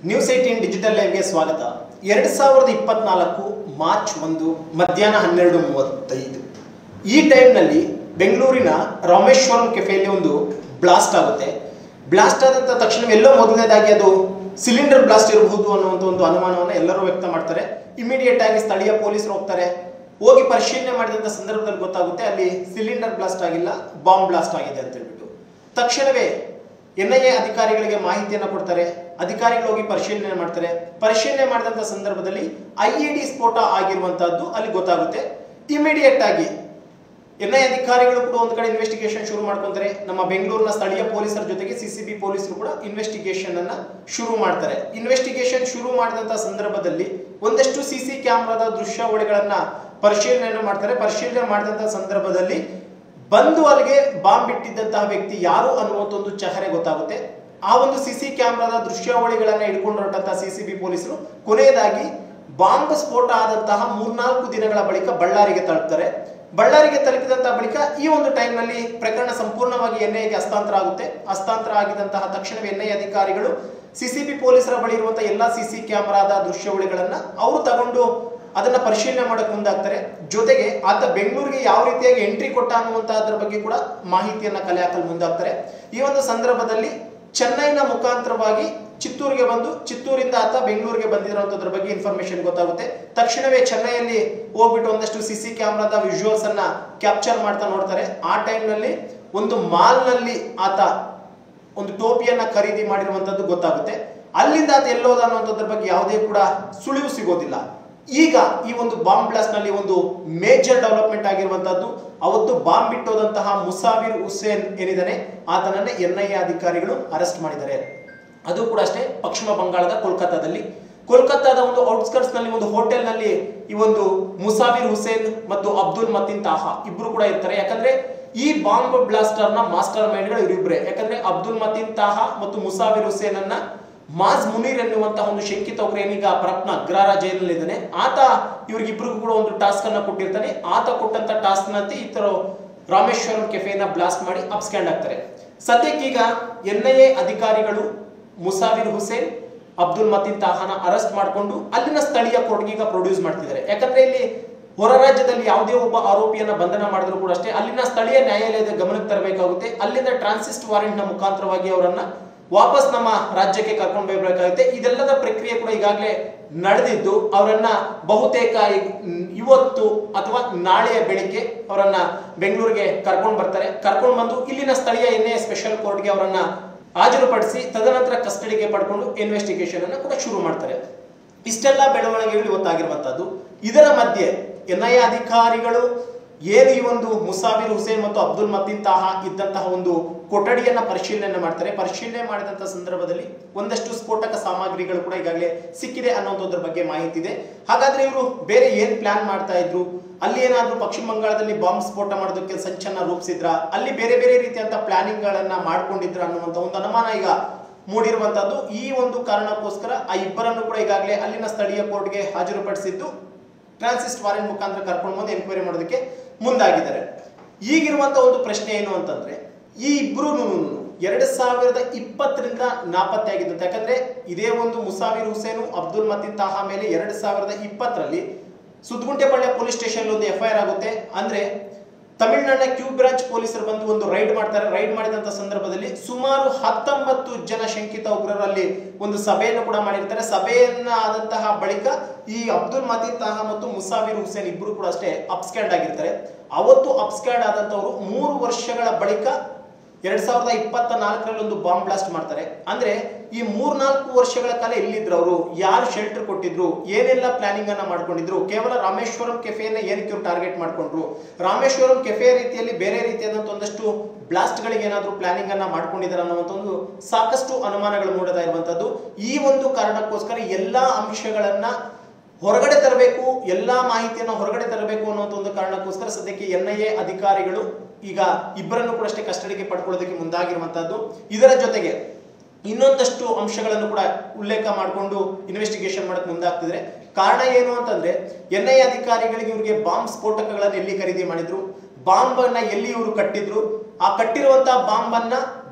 news eighteen digital ಲೈವ್ಗೆ ಸ್ವಾಗತ ಎರಡ್ ಸಾವಿರದ ಇಪ್ಪತ್ನಾಲ್ಕು ಮಾರ್ಚ್ ಒಂದು ಮಧ್ಯಾಹ್ನ ಹನ್ನೆರಡು ಮೂವತ್ತೈದು ಈ ಟೈಮ್ನಲ್ಲಿ ಬೆಂಗಳೂರಿನ ರಾಮೇಶ್ವರಂ ಕೆಫೆಯಲ್ಲಿ ಒಂದು ಬ್ಲಾಸ್ಟ್ ಆಗುತ್ತೆ ಬ್ಲಾಸ್ಟ್ ಆದಂಥ ತಕ್ಷಣ ಎಲ್ಲೋ ಮೊದಲನೇದಾಗಿ ಅದು ಸಿಲಿಂಡರ್ ಬ್ಲಾಸ್ಟ್ ಇರಬಹುದು ಅನ್ನುವಂಥ ಒಂದು ಅನುಮಾನವನ್ನು ಎಲ್ಲರೂ ವ್ಯಕ್ತ ಮಾಡ್ತಾರೆ ಇಮಿಡಿಯೇಟ್ ಆಗಿ ಸ್ಥಳೀಯ ಪೊಲೀಸರು ಹೋಗ್ತಾರೆ ಹೋಗಿ ಪರಿಶೀಲನೆ ಮಾಡಿದಂಥ ಸಂದರ್ಭದಲ್ಲಿ ಗೊತ್ತಾಗುತ್ತೆ ಅಲ್ಲಿ ಸಿಲಿಂಡರ್ ಬ್ಲಾಸ್ಟ್ ಆಗಿಲ್ಲ ಬಾಂಬ್ ಬ್ಲಾಸ್ಟ್ ಆಗಿದೆ ಅಂತ ಹೇಳ್ಬಿಟ್ಟು ತಕ್ಷಣವೇ ಎನ್ ಐ ಎ ಅಧಿಕಾರಿಗಳಿಗೆ ಮಾಹಿತಿಯನ್ನು ಕೊಡ್ತಾರೆ ಅಧಿಕಾರಿಗಳು ಹೋಗಿ ಪರಿಶೀಲನೆ ಮಾಡ್ತಾರೆ ಪರಿಶೀಲನೆ ಮಾಡಿದಂಥ ಸಂದರ್ಭದಲ್ಲಿ ಐ ಇ ಡಿ ಸ್ಫೋಟ ಆಗಿರುವಂತಹದ್ದು ಅಲ್ಲಿ ಗೊತ್ತಾಗುತ್ತೆ ಇಮಿಡಿಯೇಟ್ ಆಗಿ ಎನ್ ಐ ಅಧಿಕಾರಿಗಳು ಕೂಡ ಒಂದು ಕಡೆ ಇನ್ವೆಸ್ಟಿಗೇಷನ್ ಶುರು ಮಾಡ್ಕೊಂತಾರೆ ನಮ್ಮ ಬೆಂಗಳೂರಿನ ಸ್ಥಳೀಯ ಪೊಲೀಸರ ಜೊತೆಗೆ ಸಿ ಸಿ ಬಿ ಪೊಲೀಸರು ಕೂಡ ಇನ್ವೆಸ್ಟಿಗೇಷನ್ ಅನ್ನ ಶುರು ಮಾಡ್ತಾರೆ ಇನ್ವೆಸ್ಟಿಗೇಷನ್ ಶುರು ಮಾಡಿದಂತ ಸಂದರ್ಭದಲ್ಲಿ ಒಂದಷ್ಟು ಸಿ ಸಿ ಕ್ಯಾಮ್ರಾದ ದೃಶ್ಯಾವಳಿಗಳನ್ನ ಪರಿಶೀಲನೆಯನ್ನು ಮಾಡ್ತಾರೆ ಪರಿಶೀಲನೆ ಮಾಡಿದಂತ ಸಂದರ್ಭದಲ್ಲಿ ಬಂದು ಅಲ್ಲಿಗೆ ಬಾಂಬ್ ಇಟ್ಟಿದ್ದಂತಹ ವ್ಯಕ್ತಿ ಯಾರು ಅನ್ನುವಂಥ ಒಂದು ಚಹರೆ ಗೊತ್ತಾಗುತ್ತೆ ಆ ಒಂದು ಸಿ ಸಿ ಕ್ಯಾಮ್ರಾದ ದೃಶ್ಯಾವಳಿಗಳನ್ನ ಹಿಡ್ಕೊಂಡು ಹೊರಟಂತಹ ಸಿ ಸಿ ಬಿ ಪೊಲೀಸರು ಕೊನೆಯದಾಗಿ ಬಾಂಬ್ ಸ್ಫೋಟ ಆದಂತಹ ಮೂರ್ನಾಲ್ಕು ದಿನಗಳ ಬಳಿಕ ಬಳ್ಳಾರಿಗೆ ತಲುಪ್ತಾರೆ ಬಳ್ಳಾರಿಗೆ ತಲುಪಿದಂತಹ ಬಳಿಕ ಈ ಒಂದು ಟೈಮ್ನಲ್ಲಿ ಪ್ರಕರಣ ಸಂಪೂರ್ಣವಾಗಿ ಎನ್ಐಎಗೆ ಹಸ್ತಾಂತರ ಆಗುತ್ತೆ ಹಸ್ತಾಂತರ ಆಗಿದಂತಹ ತಕ್ಷಣವೇ ಎನ್ಐಎ ಅಧಿಕಾರಿಗಳು ಸಿಸಿಬಿ ಪೊಲೀಸರ ಬಳಿ ಇರುವಂತಹ ಎಲ್ಲಾ ಸಿಸಿ ಕ್ಯಾಮೆರಾದ ದೃಶ್ಯಾವಳಿಗಳನ್ನ ಅವರು ತಗೊಂಡು ಅದನ್ನ ಪರಿಶೀಲನೆ ಮಾಡಕ್ ಮುಂದಾಗ್ತಾರೆ ಜೊತೆಗೆ ಆತ ಬೆಂಗಳೂರಿಗೆ ಯಾವ ರೀತಿಯಾಗಿ ಎಂಟ್ರಿ ಕೊಟ್ಟ ಅನ್ನುವಂತಹದ್ರ ಬಗ್ಗೆ ಕೂಡ ಮಾಹಿತಿಯನ್ನ ಕಲೆ ಹಾಕಲು ಮುಂದಾಗ್ತಾರೆ ಈ ಒಂದು ಸಂದರ್ಭದಲ್ಲಿ ಚೆನ್ನೈನ ಮುಖಾಂತರವಾಗಿ ಚಿತ್ತೂರಿಗೆ ಬಂದು ಚಿತ್ತೂರಿಂದ ಆತ ಬೆಂಗಳೂರಿಗೆ ಬಂದಿರೋಂಥದ್ರ ಬಗ್ಗೆ ಇನ್ಫಾರ್ಮೇಶನ್ ಗೊತ್ತಾಗುತ್ತೆ ತಕ್ಷಣವೇ ಚೆನ್ನೈಯಲ್ಲಿ ಹೋಗ್ಬಿಟ್ಟು ಒಂದಷ್ಟು ಸಿ ಸಿ ಕ್ಯಾಮ್ರಾದ ವಿಜುವಲ್ಸ್ ಅನ್ನ ಕ್ಯಾಪ್ಚರ್ ಮಾಡ್ತಾ ನೋಡ್ತಾರೆ ಆ ಟೈಮ್ನಲ್ಲಿ ಒಂದು ಮಾಲ್ ನಲ್ಲಿ ಆತ ಒಂದು ಟೋಪಿಯನ್ನ ಖರೀದಿ ಮಾಡಿರುವಂತದ್ದು ಗೊತ್ತಾಗುತ್ತೆ ಅಲ್ಲಿಂದ ಆತ ಎಲ್ಲೋದ ಅನ್ನುವಂಥದ್ರ ಬಗ್ಗೆ ಯಾವುದೇ ಕೂಡ ಸುಳಿವು ಸಿಗೋದಿಲ್ಲ ಈಗ ಈ ಒಂದು ಬಾಂಬ್ ಬ್ಲಾಸ್ಟ್ ನಲ್ಲಿ ಒಂದು ಮೇಜರ್ ಡೆವಲಪ್ಮೆಂಟ್ ಆಗಿರುವಂತದ್ದು ಅವತ್ತು ಬಾಂಬ್ ಬಿಟ್ಟೋದಂತಹ ಮುಸಾವಿರ್ ಹುಸೇನ್ ಏನಿದ್ದಾನೆ ಆತನನ್ನ ಎನ್ ಐ ಎ ಅಧಿಕಾರಿಗಳು ಅರೆಸ್ಟ್ ಮಾಡಿದ್ದಾರೆ ಅದು ಕೂಡ ಅಷ್ಟೇ ಪಶ್ಚಿಮ ಬಂಗಾಳದ ಕೋಲ್ಕತ್ತಾದಲ್ಲಿ ಕೋಲ್ಕತ್ತಾದ ಒಂದು ಔಟ್ಸ್ಕರ್ಟ್ಸ್ ನಲ್ಲಿ ಒಂದು ಹೋಟೆಲ್ ನಲ್ಲಿ ಈ ಒಂದು ಮುಸಾವಿರ್ ಹುಸೇನ್ ಮತ್ತು ಅಬ್ದುಲ್ ಮತೀನ್ ತಾಹಾ ಇಬ್ರು ಕೂಡ ಇರ್ತಾರೆ ಯಾಕಂದ್ರೆ ಈ ಬಾಂಬ್ ಬ್ಲಾಸ್ಟರ್ ನ ಮಾಸ್ಟರ್ ಮೈಂಡ್ಗಳು ಇವರಿಬ್ರೆ ಯಾಕಂದ್ರೆ ಅಬ್ದುಲ್ ಮತೀನ್ ತಾಹಾ ಮತ್ತು ಮುಸಾವಿರ್ ಹುಸೇನ್ ಅನ್ನ ಮಾಜ್ ಮುನೀರ್ ಎನ್ನುವಂತಹ ಒಂದು ಶಂಕಿತ ಒಬ್ಬರು ಏನೀಗ ಪ್ರಪ್ನ ಅಗ್ರಾರ ಜೈಲಿನಲ್ಲಿ ಇದ್ದಾನೆ ಆತ ಇವ್ರಿಗಿಬ್ರಿಗೂ ಕೂಡ ಒಂದು ಟಾಸ್ಕ್ ಅನ್ನ ಕೊಟ್ಟಿರ್ತಾನೆ ಆತ ಕೊಟ್ಟಂತ ಟಾಸ್ಕ್ ನಂತೆ ಇತರ ರಾಮೇಶ್ವರಂ ಕೆಫೆನ ಬ್ಲಾಸ್ಟ್ ಮಾಡಿ ಅಪ್ಸ್ಕ್ಯಾಂಡ್ ಆಗ್ತಾರೆ ಸದ್ಯಕ್ಕೀಗ ಎನ್ ಐ ಎ ಅಧಿಕಾರಿಗಳು ಮುಸಾವಿರ್ ಹುಸೇನ್ ಅಬ್ದುಲ್ ಮತೀನ್ ತಾಹಾನ ಅರೆಸ್ಟ್ ಮಾಡಿಕೊಂಡು ಅಲ್ಲಿನ ಸ್ಥಳೀಯ ಕೋರ್ಟ್ಗೆ ಈಗ ಪ್ರೊಡ್ಯೂಸ್ ಮಾಡ್ತಿದ್ದಾರೆ ಯಾಕಂದ್ರೆ ಇಲ್ಲಿ ಹೊರ ರಾಜ್ಯದಲ್ಲಿ ಯಾವುದೇ ಒಬ್ಬ ಆರೋಪಿಯನ್ನ ಬಂಧನ ಮಾಡಿದ್ರು ಕೂಡ ಅಷ್ಟೇ ಅಲ್ಲಿನ ಸ್ಥಳೀಯ ನ್ಯಾಯಾಲಯದ ಗಮನಕ್ಕೆ ತರಬೇಕಾಗುತ್ತೆ ಅಲ್ಲಿಂದ ಟ್ರಾನ್ಸಿಸ್ಟ್ ವಾರೆಂಟ್ ನ ಮುಖಾಂತರವಾಗಿ ಅವರನ್ನ ವಾಪಸ್ ನಮ್ಮ ರಾಜ್ಯಕ್ಕೆ ಕರ್ಕೊಂಡು ಹೋಗ್ಬೇಕಾಗುತ್ತೆ ಇದೆಲ್ಲದ ಪ್ರಕ್ರಿಯೆ ಕೂಡ ಈಗಾಗಲೇ ನಡೆದಿದ್ದು ಅವರನ್ನ ಬಹುತೇಕ ಈ- ಇವತ್ತು ಅಥವಾ ನಾಳೆಯ ಬೆಳಿಗ್ಗೆ ಅವರನ್ನ ಬೆಂಗಳೂರಿಗೆ ಕರ್ಕೊಂಡು ಬರ್ತಾರೆ ಕರ್ಕೊಂಡು ಬಂದು ಇಲ್ಲಿನ ಸ್ಥಳೀಯ ಎನ್ ಐ ಸ್ಪೆಷಲ್ ಕೋರ್ಟ್ಗೆ ಅವರನ್ನ ಹಾಜರುಪಡಿಸಿ ತದನಂತರ ಕಸ್ಟಡಿಗೆ ಪಡ್ಕೊಂಡು ಇನ್ವೆಸ್ಟಿಗೇಷನ್ ಅನ್ನ ಕೂಡ ಶುರು ಮಾಡ್ತಾರೆ ಇಷ್ಟೆಲ್ಲ ಬೆಳವಣಿಗೆಗಳು ಇವತ್ತಾಗಿರುವಂತದ್ದು ಇದರ ಮಧ್ಯೆ ಎನ್ ಐ ಅಧಿಕಾರಿಗಳು ಏನು ಈ ಒಂದು ಮುಸಾಫಿರ್ ಹುಸೇನ್ ಮತ್ತು ಅಬ್ದುಲ್ ಮತೀನ್ ತಾಹಾ ಇದ್ದಂತಹ ಒಂದು ಕೊಠಡಿಯನ್ನ ಪರಿಶೀಲನೆ ಮಾಡ್ತಾರೆ ಪರಿಶೀಲನೆ ಮಾಡಿದಂತಹ ಸಂದರ್ಭದಲ್ಲಿ ಒಂದಷ್ಟು ಸ್ಫೋಟಕ ಸಾಮಗ್ರಿಗಳು ಕೂಡ ಈಗಾಗಲೇ ಸಿಕ್ಕಿದೆ ಅನ್ನೋದ್ರ ಬಗ್ಗೆ ಮಾಹಿತಿ ಇದೆ ಹಾಗಾದ್ರೆ ಇವರು ಬೇರೆ ಏನ್ ಪ್ಲಾನ್ ಮಾಡ್ತಾ ಇದ್ರು ಅಲ್ಲಿ ಏನಾದ್ರೂ ಪಶ್ಚಿಮ ಬಂಗಾಳದಲ್ಲಿ ಬಾಂಬ್ ಸ್ಫೋಟ ಮಾಡೋದಕ್ಕೆ ಸಂಚನ್ನ ರೂಪಿಸಿದ್ರ ಅಲ್ಲಿ ಬೇರೆ ಬೇರೆ ರೀತಿಯಂತ ಪ್ಲಾನಿಂಗ್ ಗಳನ್ನ ಮಾಡ್ಕೊಂಡಿದ್ರ ಅನ್ನುವಂತ ಒಂದು ಅನುಮಾನ ಈಗ ಮೂಡಿರುವಂತದ್ದು ಈ ಒಂದು ಕಾರಣಕ್ಕೋಸ್ಕರ ಆ ಇಬ್ಬರನ್ನು ಕೂಡ ಈಗಾಗಲೇ ಅಲ್ಲಿನ ಸ್ಥಳೀಯ ಕೋರ್ಟ್ಗೆ ಹಾಜರುಪಡಿಸಿದ್ದು ಟ್ರಾನ್ಸಿಸ್ಟ್ ವಾರೆಂಟ್ ಮುಖಾಂತರ ಕರ್ಕೊಂಡು ಬಂದು ಎನ್ಕ್ವೈರಿ ಮಾಡೋದಕ್ಕೆ ಮುಂದಾಗಿದ್ದಾರೆ ಈಗಿರುವಂತ ಒಂದು ಪ್ರಶ್ನೆ ಏನು ಅಂತಂದ್ರೆ ಈ ಇಬ್ರು ಎರಡ್ ಸಾವಿರದ ಇಪ್ಪತ್ತರಿಂದ ನಾಪತ್ತೆ ಆಗಿದ್ದಂತೆ ಯಾಕಂದ್ರೆ ಇದೇ ಒಂದು ಮುಸಾವಿರ್ ಹುಸೇನು ಅಬ್ದುಲ್ ಮತೀನ್ ತಾಹಾ ಮೇಲೆ ಎರಡ್ ಸಾವಿರದ ಇಪ್ಪತ್ತರಲ್ಲಿ ಸುದ್ಗುಂಟೆಪಾಳ್ಯ ಪೊಲೀಸ್ ಸ್ಟೇಷನ್ ಒಂದು ಎಫ್ ಐ ಆರ್ ಆಗುತ್ತೆ ಅಂದ್ರೆ ತಮಿಳುನಾಡಿನ ಕ್ಯೂ ಬ್ರಾಂಚ್ ಪೊಲೀಸರು ಬಂದು ಒಂದು ರೈಡ್ ಮಾಡ್ತಾರೆ ರೈಡ್ ಮಾಡಿದಂತ ಸಂದರ್ಭದಲ್ಲಿ ಸುಮಾರು ಹತ್ತೊಂಬತ್ತು ಜನ ಶಂಕಿತ ಉಗ್ರರಲ್ಲಿ ಒಂದು ಸಭೆಯನ್ನು ಕೂಡ ಮಾಡಿರ್ತಾರೆ ಸಭೆಯನ್ನ ಆದಂತಹ ಬಳಿಕ ಈ ಅಬ್ದುಲ್ ಮತೀನ್ ತಾಹಾ ಮತ್ತು ಮುಸಾವಿರ್ ಹುಸೇನ್ ಇಬ್ರು ಕೂಡ ಅಷ್ಟೇ ಅಪ್ಸ್ಕ್ಯಾಂಡ್ ಆಗಿರ್ತಾರೆ ಅವತ್ತು ಅಪ್ಸ್ಕ್ಯಾಂಡ್ ಆದಂತವರು ಮೂರು ವರ್ಷಗಳ ಬಳಿಕ ಎರಡ್ ಸಾವಿರದ ಇಪ್ಪತ್ತ ನಾಲ್ಕರಲ್ಲಿ ಒಂದು ಬಾಂಬ್ ಬ್ಲಾಸ್ಟ್ ಮಾಡ್ತಾರೆ ಅಂದ್ರೆ ಈ ಮೂರ್ನಾಲ್ಕು ವರ್ಷಗಳ ಕಾಲ ಎಲ್ಲಿದ್ರು ಅವರು ಯಾರು ಶೆಲ್ಟರ್ ಕೊಟ್ಟಿದ್ರು ಏನೆಲ್ಲ ಪ್ಲಾನಿಂಗ್ ಅನ್ನ ಮಾಡ್ಕೊಂಡಿದ್ರು ಕೇವಲ ರಾಮೇಶ್ವರಂ ಕೆಫೆಯನ್ನ ಏನಕ್ಕೆ ಇವ್ರು ಟಾರ್ಗೆಟ್ ಮಾಡ್ಕೊಂಡ್ರು ರಾಮೇಶ್ವರಂ ಕೆಫೆ ರೀತಿಯಲ್ಲಿ ಬೇರೆ ರೀತಿಯಾದಂತ ಒಂದಷ್ಟು ಬ್ಲಾಸ್ಟ್ ಗಳಿಗೆ ಏನಾದ್ರು ಪ್ಲಾನಿಂಗ್ ಅನ್ನ ಮಾಡ್ಕೊಂಡಿದ್ದಾರೆ ಅನ್ನುವಂತ ಒಂದು ಸಾಕಷ್ಟು ಅನುಮಾನಗಳು ಮೂಡತಾ ಇರುವಂತದ್ದು ಈ ಒಂದು ಕಾರಣಕ್ಕೋಸ್ಕರ ಎಲ್ಲಾ ಅಂಶಗಳನ್ನ ಹೊರಗಡೆ ತರಬೇಕು ಎಲ್ಲಾ ಮಾಹಿತಿಯನ್ನು ಹೊರಗಡೆ ತರಬೇಕು ಅನ್ನುವಂಥ ಒಂದು ಕಾರಣಕ್ಕೋಸ್ಕರ ಸದ್ಯಕ್ಕೆ ಎನ್ ಐ ಎ ಅಧಿಕಾರಿಗಳು ಈಗ ಇಬ್ಬರನ್ನು ಕೂಡ ಅಷ್ಟೇ ಕಸ್ಟಡಿಗೆ ಪಡ್ಕೊಳ್ಳೋದಕ್ಕೆ ಮುಂದಾಗಿರುವಂತಹದ್ದು ಇದರ ಜೊತೆಗೆ ಇನ್ನೊಂದಷ್ಟು ಅಂಶಗಳನ್ನು ಕೂಡ ಉಲ್ಲೇಖ ಮಾಡಿಕೊಂಡು ಇನ್ವೆಸ್ಟಿಗೇಷನ್ ಮಾಡಕ್ ಮುಂದಾಗ್ತಿದ್ರೆ ಕಾರಣ ಏನು ಅಂತಂದ್ರೆ ಎನ್ ಐ ಅಧಿಕಾರಿಗಳಿಗೆ ಇವರಿಗೆ ಬಾಂಬ್ ಸ್ಫೋಟಕಗಳನ್ನು ಎಲ್ಲಿ ಖರೀದಿ ಮಾಡಿದ್ರು ಬಾಂಬ್ ಅನ್ನ ಎಲ್ಲಿ ಇವರು ಕಟ್ಟಿದ್ರು ಆ ಕಟ್ಟಿರುವಂತಹ ಬಾಂಬ್ ಅನ್ನ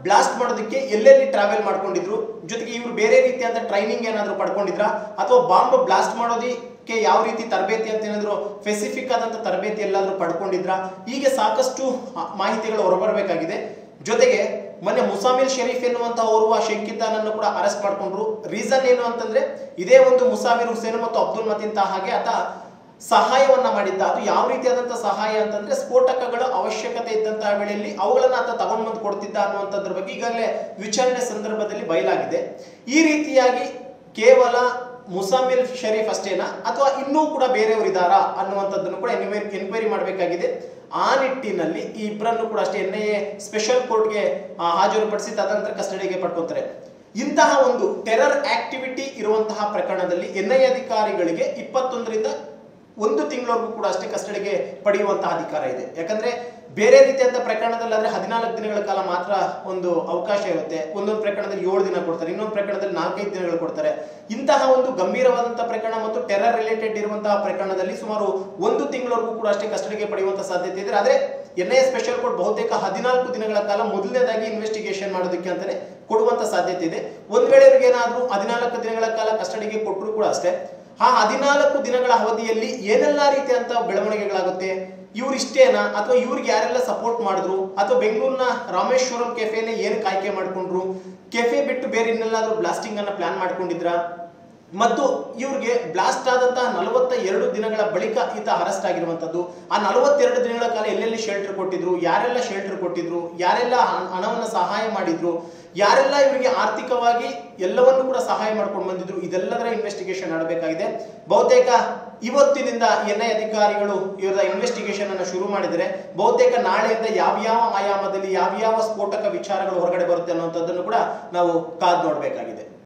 ಬ್ಲಾಸ್ಟ್ ಮಾಡೋದಕ್ಕೆ ಎಲ್ಲೆಲ್ಲಿ ಟ್ರಾವೆಲ್ ಮಾಡ್ಕೊಂಡಿದ್ರು ಜೊತೆಗೆ ಇವರು ಬೇರೆ ರೀತಿಯಾದ ಟ್ರೈನಿಂಗ್ ಏನಾದರೂ ಪಡ್ಕೊಂಡಿದ್ರಾ ಅಥವಾ ಬಾಂಬ್ ಬ್ಲಾಸ್ಟ್ ಮಾಡೋದಕ್ಕೆ ಯಾವ ರೀತಿ ತರಬೇತಿ ಅಂತ ಏನಾದ್ರು ಸ್ಪೆಸಿಫಿಕ್ ಆದಂತ ತರಬೇತಿ ಎಲ್ಲಾದ್ರೂ ಪಡ್ಕೊಂಡಿದ್ರಾ ಹೀಗೆ ಸಾಕಷ್ಟು ಆ, ಮಾಹಿತಿಗಳು ಹೊರಬರಬೇಕಾಗಿದೆ ಜೊತೆಗೆ ಮೊನ್ನೆ ಮುಸಾಮಿಲ್ ಶರೀಫ್ ಎನ್ನುವಂತಹ ಓರ್ವ ಶಂಕಿತನನ್ನು ಕೂಡ ಅರೆಸ್ಟ್ ಮಾಡ್ಕೊಂಡ್ರು ರೀಸನ್ ಏನು ಅಂತಂದ್ರೆ ಇದೇ ಒಂದು ಮುಸಾಮಿರ್ ಹುಸೇನ್ ಮತ್ತು ಅಬ್ದುಲ್ ಮತೀನ್ ಹಾಗೆ ಆತ ಸಹಾಯವನ್ನ ಮಾಡಿದ್ದ ಅದು ಯಾವ ರೀತಿಯಾದಂತಹ ಸಹಾಯ ಅಂತಂದ್ರೆ ಸ್ಫೋಟಕಗಳ ಅವಶ್ಯಕತೆ ಇದ್ದಂತಹ ವೇಳೆಯಲ್ಲಿ ಅವುಗಳನ್ನ ಆತ ತಗೊಂಡ್ ಬಂದು ಕೊಡ್ತಿದ್ದ ಅನ್ನುವಂಥದ್ರ ಬಗ್ಗೆ ಈಗಾಗಲೇ ವಿಚಾರಣೆ ಸಂದರ್ಭದಲ್ಲಿ ಬಯಲಾಗಿದೆ ಈ ರೀತಿಯಾಗಿ ಕೇವಲ ಮುಸಾಮಿಲ್ ಶರೀಫ್ ಅಷ್ಟೇನಾ ಅಥವಾ ಇನ್ನೂ ಕೂಡ ಬೇರೆಯವರು ಇದ್ದಾರಾ ಅನ್ನುವಂಥದ್ದನ್ನು ಕೂಡ ಎನ್ಕ್ವೈರಿ ಮಾಡಬೇಕಾಗಿದೆ ಆ ನಿಟ್ಟಿನಲ್ಲಿ ಈ ಇಬ್ಬರನ್ನು ಕೂಡ ಅಷ್ಟೇ ಎನ್ ಐ ಎ ಸ್ಪೆಷಲ್ ಕೋರ್ಟ್ಗೆ ಹಾಜರುಪಡಿಸಿ ತದನಂತರ ಕಸ್ಟಡಿಗೆ ಪಡ್ಕೊತಾರೆ ಇಂತಹ ಒಂದು ಟೆರರ್ ಆಕ್ಟಿವಿಟಿ ಇರುವಂತಹ ಪ್ರಕರಣದಲ್ಲಿ ಎನ್ ಐ ಅಧಿಕಾರಿಗಳಿಗೆ ಇಪ್ಪತ್ತೊಂದರಿಂದ ಒಂದು ತಿಂಗಳವರೆಗೂ ಕೂಡ ಅಷ್ಟೇ ಕಸ್ಟಡಿಗೆ ಪಡೆಯುವಂತಹ ಅಧಿಕಾರ ಇದೆ ಯಾಕಂದ್ರೆ ಬೇರೆ ರೀತಿಯಾದ ಪ್ರಕರಣದಲ್ಲಿ ಆದ್ರೆ ಹದಿನಾಲ್ಕು ದಿನಗಳ ಕಾಲ ಮಾತ್ರ ಒಂದು ಅವಕಾಶ ಇರುತ್ತೆ ಒಂದೊಂದು ಪ್ರಕರಣದಲ್ಲಿ ಏಳು ದಿನ ಕೊಡ್ತಾರೆ ಇನ್ನೊಂದು ಪ್ರಕರಣದಲ್ಲಿ ನಾಲ್ಕೈದು ದಿನಗಳು ಕೊಡ್ತಾರೆ ಇಂತಹ ಒಂದು ಗಂಭೀರವಾದಂತಹ ಪ್ರಕರಣ ಮತ್ತು ಟೆರರ್ ರಿಲೇಟೆಡ್ ಇರುವಂತಹ ಪ್ರಕರಣದಲ್ಲಿ ಸುಮಾರು ಒಂದು ತಿಂಗಳವರೆಗೂ ಕೂಡ ಅಷ್ಟೇ ಕಸ್ಟಡಿಗೆ ಪಡೆಯುವಂತಹ ಸಾಧ್ಯತೆ ಇದೆ ಆದ್ರೆ ಎನ್ ಐ ಸ್ಪೆಷಲ್ ಕೋರ್ಟ್ ಬಹುತೇಕ ಹದಿನಾಲ್ಕು ದಿನಗಳ ಕಾಲ ಮೊದಲನೇದಾಗಿ ಇನ್ವೆಸ್ಟಿಗೇಷನ್ ಮಾಡೋದಕ್ಕೆ ಅಂತಾನೆ ಕೊಡುವಂತ ಸಾಧ್ಯತೆ ಇದೆ ಒಂದ್ ವೇಳೆ ಇವ್ರಿಗೆ ಏನಾದ್ರೂ ಹದಿನಾಲ್ಕು ದಿನಗಳ ಕಾಲ ಕಸ್ಟಡಿಗೆ ಕೊಟ್ಟರು ಕೂಡ ಅಷ್ಟೇ ಆ ಹದಿನಾಲ್ಕು ದಿನಗಳ ಅವಧಿಯಲ್ಲಿ ಏನೆಲ್ಲ ರೀತಿಯಂತ ಬೆಳವಣಿಗೆಗಳಾಗುತ್ತೆ ಇವ್ರು ಇಷ್ಟೇನಾ ಅಥವಾ ಇವ್ರಿಗೆ ಯಾರೆಲ್ಲ ಸಪೋರ್ಟ್ ಮಾಡಿದ್ರು ಅಥವಾ ಬೆಂಗಳೂರಿನ ರಾಮೇಶ್ವರಂ ಕೆಫೆನೆ ಏನು ಕಾಯ್ಕೆ ಮಾಡ್ಕೊಂಡ್ರು ಕೆಫೆ ಬಿಟ್ಟು ಬೇರೆ ಇನ್ನೆಲ್ಲಾದ್ರೂ ಬ್ಲಾಸ್ಟಿಂಗ್ ಅನ್ನ ಪ್ಲಾನ್ ಮಾಡ್ಕೊಂಡಿದ್ರಾ ಮತ್ತು ಇವ್ರಿಗೆ ಬ್ಲಾಸ್ಟ್ ಆದಂತಹ ನಲವತ್ತ ಎರಡು ದಿನಗಳ ಬಳಿಕ ಈತ ಅರೆಸ್ಟ್ ಆಗಿರುವಂತದ್ದು ಆ ನಲವತ್ತೆರಡು ದಿನಗಳ ಕಾಲ ಎಲ್ಲೆಲ್ಲಿ ಶೆಲ್ಟರ್ ಕೊಟ್ಟಿದ್ರು ಯಾರೆಲ್ಲ ಶೆಲ್ಟರ್ ಕೊಟ್ಟಿದ್ರು ಯಾರೆಲ್ಲ ಹಣ- ಹಣವನ್ನ ಸಹಾಯ ಮಾಡಿದ್ರು ಯಾರೆಲ್ಲ ಇವರಿಗೆ ಆರ್ಥಿಕವಾಗಿ ಎಲ್ಲವನ್ನೂ ಕೂಡ ಸಹಾಯ ಮಾಡ್ಕೊಂಡು ಬಂದಿದ್ರು ಇದೆಲ್ಲದರ ಇನ್ವೆಸ್ಟಿಗೇಷನ್ ಮಾಡಬೇಕಾಗಿದೆ ಬಹುತೇಕ ಇವತ್ತಿನಿಂದ ಎನ್ ಐ ಅಧಿಕಾರಿಗಳು ಇವರ ಇನ್ವೆಸ್ಟಿಗೇಷನ್ ಅನ್ನು ಶುರು ಮಾಡಿದರೆ ಬಹುತೇಕ ನಾಳೆಯಿಂದ ಯಾವ್ಯಾವ ಆಯಾಮದಲ್ಲಿ ಯಾವ್ಯಾವ ಸ್ಫೋಟಕ ವಿಚಾರಗಳು ಹೊರಗಡೆ ಬರುತ್ತೆ ಅನ್ನುವಂಥದ್ದನ್ನು ಕೂಡ ನಾವು ಕಾದ್ ನೋಡಬೇಕಾಗಿದೆ